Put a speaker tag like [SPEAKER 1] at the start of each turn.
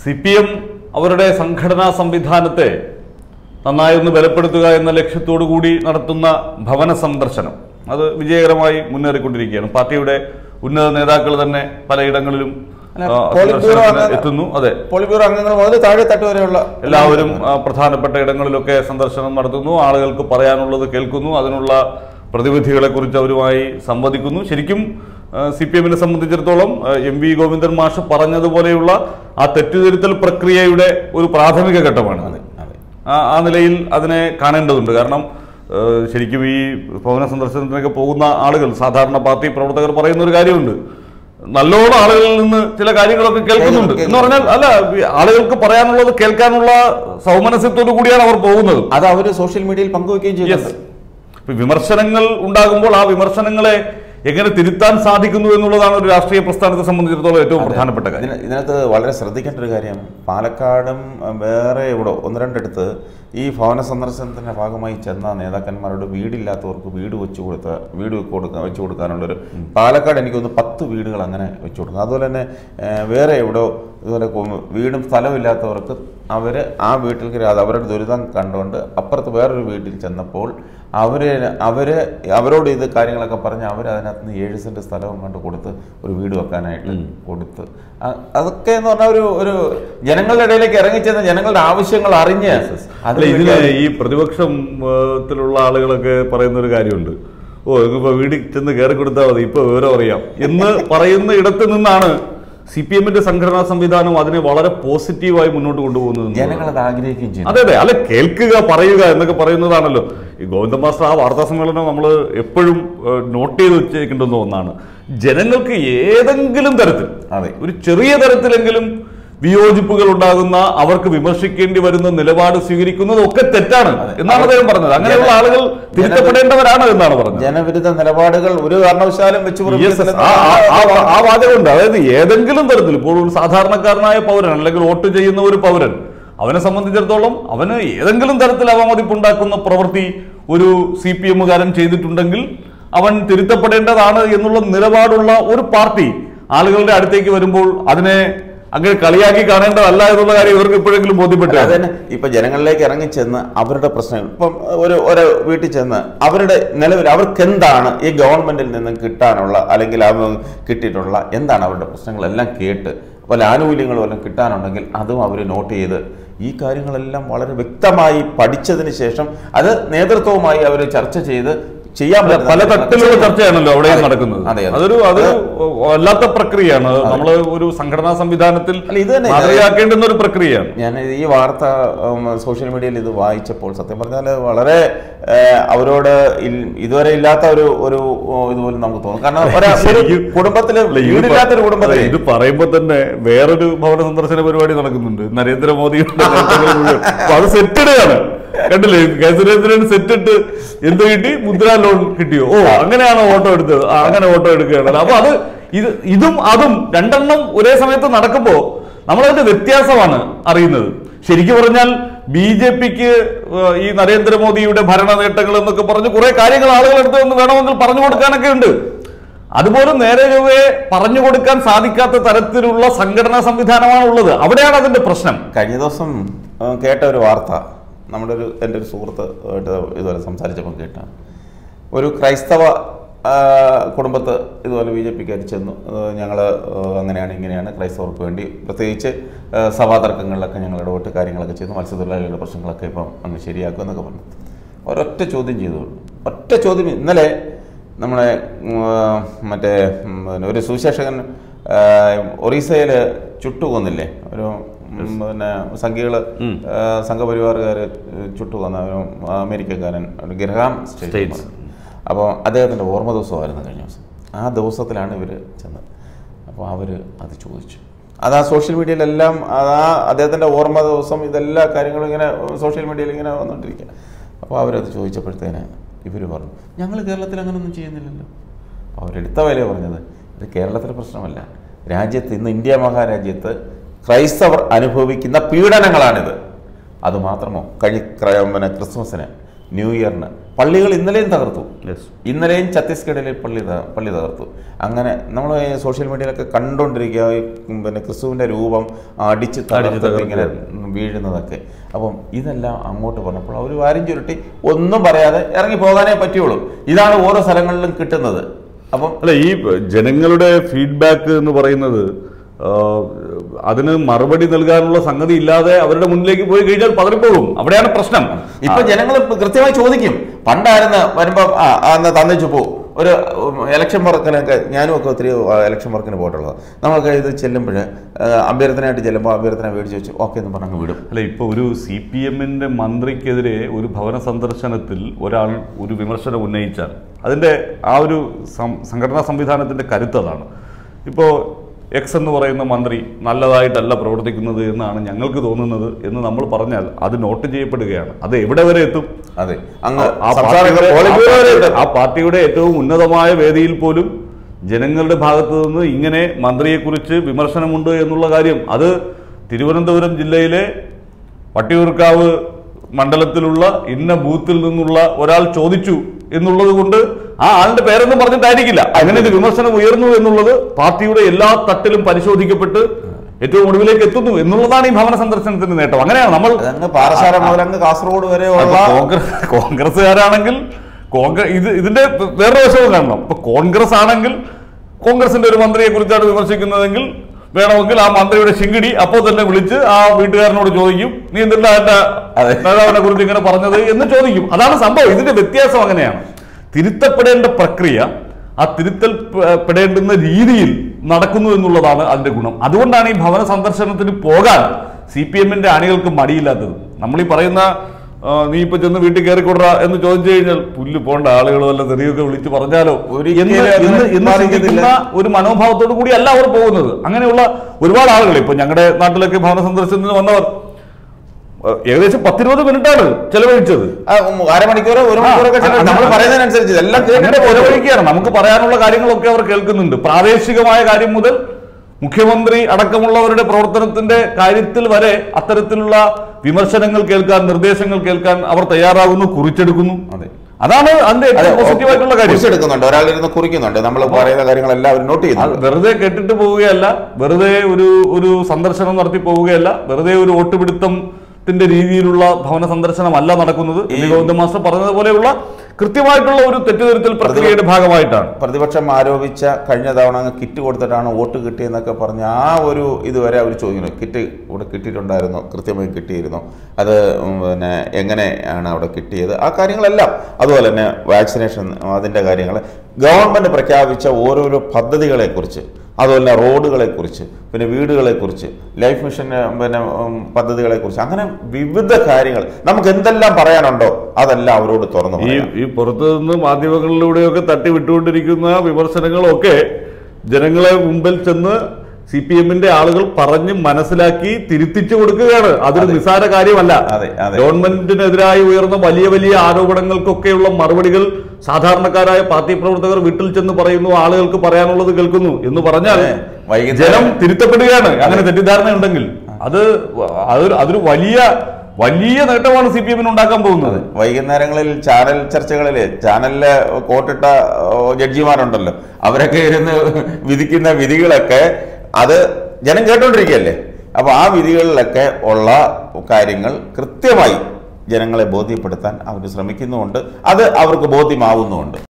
[SPEAKER 1] C P M അവരുടെ സംഘടനാ സംവിധാനത്തെ നന്നായി ഒന്ന് ബലപ്പെടുത്തുക എന്ന ലക്ഷ്യത്തോടു കൂടി നടത്തുന്ന ഭവന സന്ദർശനം അത് വിജയകരമായി മുന്നേറിക്കൊണ്ടിരിക്കുകയാണ് പാർട്ടിയുടെ ഉന്നത നേതാക്കൾ തന്നെ പലയിടങ്ങളിലും
[SPEAKER 2] അല്ല,
[SPEAKER 1] ആ,
[SPEAKER 2] പോളിറ്റ് ബ്യൂറോ
[SPEAKER 1] സന്ദർശനത്തിന്
[SPEAKER 2] അംഗങ്ങൾ-
[SPEAKER 1] എത്തുന്നു അതെ
[SPEAKER 2] പോളിറ്റ് ബ്യൂറോ അംഗങ്ങൾ മുതൽ താഴെ തട്ട് വരെയുള്ള
[SPEAKER 1] എല്ലാവരും ആ, പ്രധാനപ്പെട്ട ഇടങ്ങളിലൊക്കെ സന്ദർശനം നടത്തുന്നു ആളുകൾക്ക് പറയാനുള്ളത് കേൾക്കുന്നു അതിനുള്ള പ്രതിവിധികളെ കുറിച്ച് അവരുമായി സംവദിക്കുന്നു ശരിക്കും സി പി എമ്മിനെ സംബന്ധിച്ചിടത്തോളം ആ, എം വി ഗോവിന്ദൻ മാഷ് പറഞ്ഞതുപോലെയുള്ള ആ തെറ്റുതിരുത്തൽ പ്രക്രിയയുടെ ഒരു പ്രാഥമിക ഘട്ടമാണ്
[SPEAKER 2] അതെ അതെ
[SPEAKER 1] ആ ആ നിലയിൽ അതിനെ കാണേണ്ടതുണ്ട് കാരണം ആ, ശരിക്കും ഈ ഭവന സന്ദർശനത്തിനൊക്കെ പോകുന്ന ആളുകൾ സാധാരണ പാർട്ടി പ്രവർത്തകർ പറയുന്ന ഒരു കാര്യമുണ്ട് നല്ലോണം ആളുകളിൽ നിന്ന് ചില കാര്യങ്ങളൊക്കെ കേൾക്കുന്നുണ്ട് എന്ന് പറഞ്ഞാൽ അല്ല ഈ ആളുകൾക്ക് പറയാനുള്ളത് കേൾക്കാനുള്ള സൗമനസ്യത്തോടു കൂടിയാണ് അവർ പോകുന്നത്
[SPEAKER 2] അത് അവർ സോഷ്യൽ മീഡിയയിൽ പങ്കുവയ്ക്കുകയും
[SPEAKER 1] യെസ്
[SPEAKER 2] ചെയ്യുന്നുണ്ട്
[SPEAKER 1] ഇപ്പൊ വിമർശനങ്ങൾ ഉണ്ടാകുമ്പോൾ ആ വിമർശനങ്ങളെ എങ്ങനെ തിരുത്താൻ സാധിക്കുന്നു എന്നുള്ളതാണ് ഒരു രാഷ്ട്രീയ പ്രസ്ഥാനത്തെ സംബന്ധിച്ചിടത്തോളം ഏറ്റവും പ്രധാനപ്പെട്ട കാര്യം
[SPEAKER 2] ഇതിന- ഇതിനകത്ത് വളരെ ശ്രദ്ധിക്കേണ്ട ഒരു കാര്യം പാലക്കാടും അഹ്, വേറെ ഇവിടെ ഒന്ന് രണ്ടിടത്ത് ഈ ഭവന സന്ദർശനത്തിന്റെ ഭാഗമായി ചെന്ന നേതാക്കന്മാരോട് വീടില്ലാത്തവർക്ക് വീട് വെച്ചു കൊടുത്ത വീട് കൊടുക്ക വെച്ചു കൊടുക്കാനുള്ളൊരു പാലക്കാട് എനിക്കൊന്ന് പത്ത് വീടുകൾ അങ്ങനെ വെച്ചു കൊടുക്കും അതുപോലെ തന്നെ ഏഹ്, വേറെ എവിടെയോ ഇതുപോലെ കൊ- വീടും സ്ഥലമില്ലാത്തവർക്ക് അവർ ആ വീട്ടിലേക്ക് അത് അവരുടെ ദുരിതം കണ്ടുകൊണ്ട് അപ്പുറത്ത് വേറൊരു വീട്ടിൽ ചെന്നപ്പോൾ അവര് അവര് അവരോട് ഇത് കാര്യങ്ങളൊക്കെ പറഞ്ഞ് അവർ അതിനകത്ത് നിന്ന് ഏഴ് സെന്റ് സ്ഥലവും കണ്ട് കൊടുത്ത് ഒരു വീട് വെക്കാനായിട്ട് കൊടുത്ത് അ- അതൊക്കെ എന്ന് പറഞ്ഞാൽ ഒരു ഒരു ജനങ്ങളുടെ ഇടയിലേക്ക് ഇറങ്ങിച്ചെന്ന് ജനങ്ങളുടെ ആവശ്യങ്ങൾ അറിഞ്ഞ്
[SPEAKER 1] അല്ല ഇതിന് ഈ പ്രതിപക്ഷത്തിലുള്ള ആളുകളൊക്കെ പറയുന്ന ഒരു കാര്യമുണ്ട് ഓ ഇപ്പൊ വീട്ടിൽ ചെന്ന് കയറി കൊടുത്താൽ മതി ഇപ്പൊ വിവരം അറിയാം എന്ന് പറയുന്ന ഇടത്ത് നിന്നാണ് സി പി എമ്മിന്റെ സംഘടനാ സംവിധാനം അതിനെ വളരെ പോസിറ്റീവായി മുന്നോട്ട് കൊണ്ടുപോകുന്നത് എന്നുള്ളതാണ്.
[SPEAKER 2] ജനങ്ങളത് ആഗ്രഹിക്കുകയും ചെയ്തു
[SPEAKER 1] അതെ അതെ അല്ല കേൾക്കുക പറയുക എന്നൊക്കെ പറയുന്നതാണല്ലോ ഈ ഗോവിന്ദ മാസ്റ്റർ ആ വാർത്താ സമ്മേളനം നമ്മൾ എപ്പോഴും ഏഹ്, നോട്ട് ചെയ്ത് വെച്ചേക്കേണ്ടുന്ന ഒന്നാണ് ജനങ്ങൾക്ക് ഏതെങ്കിലും തരത്തിൽ
[SPEAKER 2] അതെ
[SPEAKER 1] ഒരു ചെറിയ തരത്തിലെങ്കിലും വിയോജിപ്പുകൾ ഉണ്ടാകുന്ന അവർക്ക് വിമർശിക്കേണ്ടി വരുന്ന നിലപാട് സ്വീകരിക്കുന്നത് ഒക്കെ തെറ്റാണ് എന്നാണ് അദ്ദേഹം പറഞ്ഞത് അങ്ങനെയുള്ള ആളുകൾ തിരുത്തപ്പെടേണ്ടവരാണ് എന്നാണ് പറഞ്ഞത്
[SPEAKER 2] ജനവിരുദ്ധ നിലപാടുകൾ ഒരു കാരണവശാലും വെച്ച്
[SPEAKER 1] Yes,
[SPEAKER 2] പുറപ്പെടുത്തില്ലെന്ന്
[SPEAKER 1] ആ- ആ- ആ- ആ വാചകമുണ്ട് അതായത് ഏതെങ്കിലും തരത്തിൽ ഇപ്പോൾ ഒരു സാധാരണക്കാരനായ പൗരൻ അല്ലെങ്കിൽ വോട്ട് ചെയ്യുന്ന ഒരു പൗരൻ അവനെ സംബന്ധിച്ചിടത്തോളം അവന് ഏതെങ്കിലും തരത്തിൽ അവമതിപ്പുണ്ടാക്കുന്ന പ്രവൃത്തി ഒരു സി പി എമ്മുകാരൻ ചെയ്തിട്ടുണ്ടെങ്കിൽ അവൻ തിരുത്തപ്പെടേണ്ടതാണ് എന്നുള്ള നിലപാടുള്ള ഒരു പാർട്ടി ആളുകളുടെ അടുത്തേക്ക് വരുമ്പോൾ അതിനെ അങ്ങനെ കളിയാക്കി കാണേണ്ടതല്ല എന്നുള്ള കാര്യം ഇവർക്ക് എപ്പോഴെങ്കിലും ബോധ്യപ്പെട്ടു
[SPEAKER 2] അത് തന്നെ ഇപ്പൊ ജനങ്ങളിലേക്ക് ഇറങ്ങിച്ചെന്ന് അവരുടെ പ്രശ്നങ്ങൾ ഇപ്പം ഒരു ഒരു വീട്ടിൽ ചെന്ന് അവരുടെ നിലവിൽ അവർക്ക് എന്താണ് ഈ ഗവൺമെന്റിൽ നിന്ന് കിട്ടാനുള്ള അല്ലെങ്കിൽ അവ കിട്ടിയിട്ടുള്ള എന്താണ് അവരുടെ പ്രശ്നങ്ങളെല്ലാം കേട്ട് പല ആനുകൂല്യങ്ങളും എല്ലാം കിട്ടാനുണ്ടെങ്കിൽ അതും അവർ നോട്ട് ചെയ്ത് ഈ കാര്യങ്ങളെല്ലാം വളരെ വ്യക്തമായി പഠിച്ചതിന് ശേഷം അത് നേതൃത്വവുമായി അവർ ചർച്ച ചെയ്ത് ചെയ്യാൻ
[SPEAKER 1] അല്ല,
[SPEAKER 2] പറ്റുന്ന
[SPEAKER 1] പല തട്ടിലുള്ള ചർച്ചയാണല്ലോ അവിടെ
[SPEAKER 2] അതെ.
[SPEAKER 1] നടക്കുന്നത്
[SPEAKER 2] അതെ, അതെ.
[SPEAKER 1] അതൊരു അത് വല്ലാത്ത പ്രക്രിയയാണ് നമ്മൾ ഒരു സംഘടനാ സംവിധാനത്തിൽ
[SPEAKER 2] അല്ല, ഇത് തന്നെ.
[SPEAKER 1] മാതൃകയാക്കേണ്ടുന്ന ഒരു പ്രക്രിയയാണ്
[SPEAKER 2] ഞാൻ ഈ വാർത്ത ഉം, സോഷ്യൽ മീഡിയയിൽ ഇത് വായിച്ചപ്പോൾ സത്യം പറഞ്ഞാൽ വളരെ ഏഹ്, അവരോട് ഇൽ- ഇതുവരെ ഇല്ലാത്ത ഒരു ഒരു ഓ, ഇതുപോലെ നമുക്ക് തോന്നും കാരണം ഒരാ- ഒരു
[SPEAKER 1] ശരിക്കും-
[SPEAKER 2] കുടുംബത്തില്
[SPEAKER 1] അല്ല, ഇത്
[SPEAKER 2] വീടില്ലാത്തൊരു
[SPEAKER 1] പ-
[SPEAKER 2] കുടുംബത്തിൽ
[SPEAKER 1] അല്ല, ഇത് പറയുമ്പോ തന്നെ വേറൊരു ഭവന സന്ദർശന പരിപാടി നടക്കുന്നുണ്ട് നരേന്ദ്രമോദിയുടെ നേതൃത്വത്തിൽ മുഴുവൻ. അപ്പൊ അത് സെറ്റിടുകയാണ് കണ്ടില്ലേ കെ സുരേന്ദ്രൻ സെറ്റ് ഇട്ട് എന്ത് കിട്ടി മുദ്രാ ലോൺ കിട്ടിയോ ഓ അങ്ങനെയാണോ ഓട്ടോ എടുത്തത് ആ, അങ്ങനെ ഓട്ടോ എടുക്കുകയാണ് അപ്പൊ അത് ഇത് ഇതും അതും രണ്ടെണ്ണം ഒരേ സമയത്ത് നടക്കുമ്പോ നമ്മളതിന്റെ വ്യത്യാസമാണ് അറിയുന്നത് ശരിക്കും പറഞ്ഞാൽ ബി ജെ പിക്ക് ഈ നരേന്ദ്രമോദിയുടെ ഭരണ നേട്ടങ്ങൾ എന്നൊക്കെ പറഞ്ഞ് കുറെ കാര്യങ്ങൾ ആളുകളെടുത്ത് എന്ന് വേണമെങ്കിൽ പറഞ്ഞു കൊടുക്കാനൊക്കെ ഉണ്ട് അതുപോലെ നേരെ ചൊവ്വേ പറഞ്ഞു കൊടുക്കാൻ സാധിക്കാത്ത തരത്തിലുള്ള സംഘടനാ സംവിധാനമാണ് ഉള്ളത് അവിടെയാണ് അതിന്റെ പ്രശ്നം
[SPEAKER 2] കഴിഞ്ഞ ദിവസം ഏഹ്, കേട്ട ഒരു വാർത്ത നമ്മുടെ ഒരു എൻ്റെ ഒരു സുഹൃത്ത് ആയിട്ട് ഇതുപോലെ സംസാരിച്ചപ്പോൾ കേട്ടാണ് ഒരു ക്രൈസ്തവ ആ, കുടുംബത്ത് ഇതുപോലെ ബി ജെ പിക്കാർ ചെന്നു ഞങ്ങൾ അങ്ങനെയാണ് ഇങ്ങനെയാണ് ക്രൈസ്തവർക്ക് വേണ്ടി പ്രത്യേകിച്ച് ആ, സഭാതർക്കങ്ങളിലൊക്കെ ഞങ്ങൾ ഇടപെട്ട് കാര്യങ്ങളൊക്കെ ചെയ്തു മത്സ്യത്തൊഴിലാളികളുടെ പ്രശ്നങ്ങളൊക്കെ ഇപ്പം അങ്ങ് ശരിയാക്കും എന്നൊക്കെ പറഞ്ഞു ഒരൊറ്റ ചോദ്യം ചെയ്തോളൂ ഒറ്റ ചോദ്യം ഇന്നലെ നമ്മളെ ഉം, ആ, മറ്റേ ഉം, പിന്നെ ഒരു സുവിശേഷകൻ ഒറീസയിൽ ചുട്ടുകൊന്നില്ലേ ഒരു ഉം, പിന്നെ സംഘികൾ സംഘപരിവാറുകാർ ചുട്ടുകൊന്ന ഒരു അമേരിക്കക്കാരൻ ഒരു ഗ്രഹാം സ്റ്റേറ്റ്
[SPEAKER 1] സ്റ്റേറ്റ്സ്.
[SPEAKER 2] അപ്പോൾ അദ്ദേഹത്തിൻ്റെ ഓർമ്മ ദിവസമായിരുന്നു കഴിഞ്ഞ ദിവസം ആ ദിവസത്തിലാണ് ഇവർ ചെന്നത് അപ്പോൾ അവർ അത് ചോദിച്ചു അത് ആ സോഷ്യൽ മീഡിയയിലെല്ലാം അത് ആ അദ്ദേഹത്തിൻ്റെ ഓർമ്മ ദിവസം ഇതെല്ലാ കാര്യങ്ങളും ഇങ്ങനെ സോഷ്യൽ മീഡിയയിൽ ഇങ്ങനെ വന്നുകൊണ്ടിരിക്കുക അപ്പോൾ അവരത് ചോദിച്ചപ്പോഴത്തേന് ഇവർ പറഞ്ഞു ഞങ്ങൾ കേരളത്തിൽ അങ്ങനെയൊന്നും ചെയ്യുന്നില്ലല്ലോ അവരെടുത്ത വില പറഞ്ഞത് ഇത് കേരളത്തിലെ പ്രശ്നമല്ല രാജ്യത്ത് ഇന്ന് ഇന്ത്യ മഹാരാജ്യത്ത് ക്രൈസ്തവർ അനുഭവിക്കുന്ന പീഡനങ്ങളാണിത് അതുമാത്രമോ കഴിഞ്ഞ ക്ര- പിന്നെ ക്രിസ്മസിന് ന്യൂ ഇയറിന് പള്ളികൾ ഇന്നലെയും തകർത്തു
[SPEAKER 1] യെസ്
[SPEAKER 2] ഇന്നലെയും ഛത്തീസ്ഗഡിൽ പള്ളി ത- പള്ളി തകർത്തു അങ്ങനെ നമ്മൾ സോഷ്യൽ മീഡിയയിലൊക്കെ കണ്ടുകൊണ്ടിരിക്കുക ഈ പിന്നെ ക്രിസ്തുവിൻ്റെ രൂപം അടിച്ച് തകർത്ത്
[SPEAKER 1] തകർക്കുക.
[SPEAKER 2] ഇങ്ങനെ വീഴുന്നതൊക്കെ അപ്പം ഇതെല്ലാം അങ്ങോട്ട് പറഞ്ഞപ്പോൾ അവർ വാരും ചുരുട്ടി ഒന്നും പറയാതെ ഇറങ്ങി പോകാനേ പറ്റുള്ളൂ ഇതാണ് ഓരോ സ്ഥലങ്ങളിലും കിട്ടുന്നത് അപ്പം
[SPEAKER 1] അല്ല ഈ ജനങ്ങളുടെ ഫീഡ്ബാക്ക് എന്ന് പറയുന്നത് ആ, അതിന് മറുപടി നൽകാനുള്ള സംഗതി ഇല്ലാതെ അവരുടെ മുന്നിലേക്ക് പോയി കഴിഞ്ഞാൽ പതറിപ്പോകും അവിടെയാണ് പ്രശ്നം
[SPEAKER 2] ഇപ്പൊ ജനങ്ങൾ കൃത്യമായി ചോദിക്കും പണ്ടായിരുന്നു വരുമ്പോ ആ അന്ന് തന്നിച്ചു പോ ഒരു ഇലക്ഷൻ വർക്കിനൊക്കെ ഞാനും ഒക്കെ ഒത്തിരി ഇലക്ഷൻ വർക്കിന് പോയിട്ടുള്ളത് നമുക്ക് ഇത് ചെല്ലുമ്പോൾ അഭ്യർത്ഥനയായിട്ട് ചെല്ലുമ്പോൾ അഭ്യർത്ഥന മേടിച്ച് വെച്ച് ഓക്കെ എന്ന് പറഞ്ഞങ്ങ് വിടും
[SPEAKER 1] അല്ല ഇപ്പൊ ഒരു സി പി എമ്മിന്റെ മന്ത്രിക്കെതിരെ ഒരു ഭവന സന്ദർശനത്തിൽ ഒരാൾ ഒരു വിമർശനം ഉന്നയിച്ചാൽ അതിന്റെ ആ ഒരു സം- സംഘടനാ സംവിധാനത്തിന്റെ കരുത്ത് അതാണ് ഇപ്പോൾ എക്സ് എന്ന് പറയുന്ന മന്ത്രി നല്ലതായിട്ടല്ല പ്രവർത്തിക്കുന്നത് എന്നാണ് ഞങ്ങൾക്ക് തോന്നുന്നത് എന്ന് നമ്മൾ പറഞ്ഞാൽ അത് നോട്ട് ചെയ്യപ്പെടുകയാണ് അത് എവിടെ വരെ എത്തും
[SPEAKER 2] അതെ അങ്ങ്
[SPEAKER 1] ആ
[SPEAKER 2] സംസ്ഥാന
[SPEAKER 1] പാർട്ടിയുടെ-
[SPEAKER 2] പോളിറ്റ് ബ്യൂറോ വരെ ഉണ്ട്.
[SPEAKER 1] ആ പാർട്ടിയുടെ ഏറ്റവും ഉന്നതമായ വേദിയിൽ പോലും ജനങ്ങളുടെ ഭാഗത്തു നിന്ന് ഇങ്ങനെ മന്ത്രിയെക്കുറിച്ച് വിമർശനമുണ്ട് എന്നുള്ള കാര്യം അത് തിരുവനന്തപുരം ജില്ലയിലെ വട്ടിയൂർക്കാവ് മണ്ഡലത്തിലുള്ള ഇന്ന ബൂത്തിൽ നിന്നുള്ള ഒരാൾ ചോദിച്ചു എന്നുള്ളത് കൊണ്ട് ആ ആളിന്റെ പേരൊന്നും പറഞ്ഞിട്ടായിരിക്കില്ല അങ്ങനെ ഒരു വിമർശനം ഉയർന്നു എന്നുള്ളത് പാർട്ടിയുടെ എല്ലാ തട്ടിലും പരിശോധിക്കപ്പെട്ട് ഏറ്റവും ഒടുവിലേക്ക് എത്തുന്നു എന്നുള്ളതാണ് ഈ ഭവന സന്ദർശനത്തിന്റെ നേട്ടം അങ്ങനെയാണ് നമ്മൾ
[SPEAKER 2] അതങ്ങ് പാറശാല മുതൽ അങ്ങ് കാസർഗോഡ് വരെ
[SPEAKER 1] അപ്പൊ
[SPEAKER 2] ഉള്ള
[SPEAKER 1] കോൺഗ്രസ് കോൺഗ്രസ്സുകാരാണെങ്കിൽ കോൺഗ്രസ് ഇത് ഇതിന്റെ വേറൊരു വശവും കാണണം ഇപ്പൊ കോൺഗ്രസ് ആണെങ്കിൽ കോൺഗ്രസിന്റെ ഒരു മന്ത്രിയെ കുറിച്ചാണ് വിമർശിക്കുന്നതെങ്കിൽ വേണമെങ്കിൽ ആ മന്ത്രിയുടെ ശിങ്കിടി അപ്പോൾ തന്നെ വിളിച്ച് ആ വീട്ടുകാരനോട് ചോദിക്കും നീ എന്തിനാ എന്റെ
[SPEAKER 2] അതെ.
[SPEAKER 1] നേതാവിനെ കുറിച്ച് ഇങ്ങനെ പറഞ്ഞത് എന്ന് ചോദിക്കും അതാണ് സംഭവം ഇതിന്റെ വ്യത്യാസം അങ്ങനെയാണ് തിരുത്തപ്പെടേണ്ട പ്രക്രിയ ആ തിരുത്തൽ പ- പെടേണ്ടുന്ന രീതിയിൽ നടക്കുന്നു എന്നുള്ളതാണ് അതിന്റെ ഗുണം അതുകൊണ്ടാണ് ഈ ഭവന സന്ദർശനത്തിന് പോകാൻ സി പി എമ്മിന്റെ അണികൾക്ക് മടിയില്ലാത്തത് നമ്മൾ ഈ പറയുന്ന ആ, നീ ഇപ്പൊ ചെന്ന് വീട്ടിൽ കയറിക്കൊടുറ എന്ന് ചോദിച്ചു കഴിഞ്ഞാൽ പുല്ല് പോണ്ട ആളുകൾ വല്ല തെറിയൊക്കെ വിളിച്ച് പറഞ്ഞാലോ
[SPEAKER 2] ഒരിക്കലും
[SPEAKER 1] എന്ന്
[SPEAKER 2] അങ്ങനെ
[SPEAKER 1] എന്ന് എന്ന്
[SPEAKER 2] ബാധിക്കത്തില്ല.
[SPEAKER 1] ചിന്തിക്കുന്ന ഒരു മനോഭാവത്തോടു കൂടി അല്ല അവർ പോകുന്നത് അങ്ങനെയുള്ള ഒരുപാട് ആളുകൾ ഇപ്പൊ ഞങ്ങളുടെ നാട്ടിലൊക്കെ ഭവന സന്ദർശനത്തിന് വന്നവർ ഏഹ്, ഏകദേശം പത്തിരുപത് മിനിറ്റാണ് ചെലവഴിച്ചത്
[SPEAKER 2] ആ, ഉം, അരമണിക്കൂറോ ഒരു മണിക്കൂറൊക്കെ
[SPEAKER 1] ആ,
[SPEAKER 2] നമ്മൾ
[SPEAKER 1] ആ,
[SPEAKER 2] പറയുന്നതിനനുസരിച്ച് എല്ലാം
[SPEAKER 1] അങ്ങനെ
[SPEAKER 2] കേട്ടിട്ട് പോകും.
[SPEAKER 1] ചെലവഴിക്കുകയാണ് നമുക്ക് പറയാനുള്ള കാര്യങ്ങളൊക്കെ അവർ കേൾക്കുന്നുണ്ട് പ്രാദേശികമായ കാര്യം മുതൽ മുഖ്യമന്ത്രി അടക്കമുള്ളവരുടെ പ്രവർത്തനത്തിന്റെ കാര്യത്തിൽ വരെ അത്തരത്തിലുള്ള വിമർശനങ്ങൾ കേൾക്കാൻ നിർദ്ദേശങ്ങൾ കേൾക്കാൻ അവർ തയ്യാറാകുന്നു കുറിച്ചെടുക്കുന്നു
[SPEAKER 2] അതെ.
[SPEAKER 1] അതാണ് അതിന്റെ
[SPEAKER 2] അതെ,
[SPEAKER 1] ഏറ്റവും പോസിറ്റീവായിട്ടുള്ള കാര്യം
[SPEAKER 2] കുറിച്ചെടുക്കുന്നുണ്ട് ഒരാളിരുന്ന് കുറിക്കുന്നുണ്ട് നമ്മൾ പറയുന്ന കാര്യങ്ങളെല്ലാം അവർ നോട്ട്
[SPEAKER 1] അത്
[SPEAKER 2] ചെയ്യുന്നുണ്ട്
[SPEAKER 1] വെറുതെ കെട്ടിട്ട് പോവുകയല്ല വെറുതെ ഒരു ഒരു സന്ദർശനം നടത്തി പോവുകയല്ല വെറുതെ ഒരു വോട്ടുപിടുത്തത്തിന്റെ രീതിയിലുള്ള ഭവന സന്ദർശനമല്ല നടക്കുന്നത് എം വി ഗോവിന്ദ മാസ്റ്റർ പറഞ്ഞതുപോലെയുള്ള കൃത്യമായിട്ടുള്ള ഒരു തെറ്റുതിരുത്തൽ പ്രക്രിയയുടെ ഭാഗമായിട്ടാണ്
[SPEAKER 2] പ്രതിപക്ഷം ആരോപിച്ച കഴിഞ്ഞ തവണ അങ്ങ് കിറ്റ് കൊടുത്തിട്ടാണ് വോട്ട് കിട്ടിയെന്നൊക്കെ പറഞ്ഞ് ആ ഒരു ഇതുവരെ അവർ ചോദിക്കുന്നു കിറ്റ് ഇവിടെ കിട്ടിയിട്ടുണ്ടായിരുന്നോ കൃത്യമായി കിട്ടിയിരുന്നു അത് ഉം, പിന്നെ എങ്ങനെയാണ് അവിടെ കിട്ടിയത് ആ കാര്യങ്ങളെല്ലാം അതുപോലെ തന്നെ വാക്സിനേഷൻ അതിൻ്റെ കാര്യങ്ങൾ ഗവൺമെൻറ് പ്രഖ്യാപിച്ച ഓരോരോ പദ്ധതികളെക്കുറിച്ച് അതുപോലെ തന്നെ റോഡുകളെക്കുറിച്ച് പിന്നെ വീടുകളെക്കുറിച്ച് ലൈഫ് മിഷൻ പിന്നെ ഉം, പദ്ധതികളെക്കുറിച്ച് അങ്ങനെ വിവിധ കാര്യങ്ങൾ നമുക്ക് എന്തെല്ലാം പറയാനുണ്ടോ അതെല്ലാം അവരോട് തുറന്നു
[SPEAKER 1] ഈ
[SPEAKER 2] പറയാം
[SPEAKER 1] ഈ പുറത്തു നിന്ന് മാധ്യമങ്ങളിലൂടെയൊക്കെ തട്ടി വിട്ടുകൊണ്ടിരിക്കുന്ന വിമർശനങ്ങളൊക്കെ ജനങ്ങളെ മുമ്പിൽ ചെന്ന് സി പി എമ്മിന്റെ ആളുകൾ പറഞ്ഞ് മനസ്സിലാക്കി തിരുത്തിച്ചു കൊടുക്കുകയാണ് അതൊരു നിസ്സാര കാര്യമല്ല
[SPEAKER 2] അതെ, അതെ.
[SPEAKER 1] ഗവൺമെന്റിനെതിരായി ഉയർന്ന വലിയ വലിയ ആരോപണങ്ങൾക്കൊക്കെയുള്ള മറുപടികൾ സാധാരണക്കാരായ പാർട്ടി പ്രവർത്തകർ വീട്ടിൽ ചെന്ന് പറയുന്നു ആളുകൾക്ക് പറയാനുള്ളത് കേൾക്കുന്നു എന്ന് പറഞ്ഞാൽ
[SPEAKER 2] അതെ. വൈകുന്നേരം-
[SPEAKER 1] ജനം തിരുത്തപ്പെടുകയാണ് അങ്ങനെ തെറ്റിദ്ധാരണ ഉണ്ടെങ്കിൽ അത് അതൊരു അതൊരു വലിയ വലിയ നേട്ടമാണ് സി പി എമ്മിന് ഉണ്ടാക്കാൻ പോകുന്നത്
[SPEAKER 2] വൈകുന്നേരങ്ങളിൽ ചാനൽ ചർച്ചകളിൽ ചാനലിലെ കോട്ടിട്ട ഓ, ജഡ്ജിമാരുണ്ടല്ലോ അവരൊക്കെ ഇരുന്ന് വിധിക്കുന്ന വിധികളൊക്കെ അത് ജനം കേട്ടോണ്ടിരിക്കുകയല്ലേ അപ്പൊ ആ വിധികളിലൊക്കെ ഉള്ള കാര്യങ്ങൾ കൃത്യമായി ജനങ്ങളെ ബോധ്യപ്പെടുത്താൻ അവർ ശ്രമിക്കുന്നുമുണ്ട് അത് അവർക്ക് ബോധ്യമാവുന്നുമുണ്ട്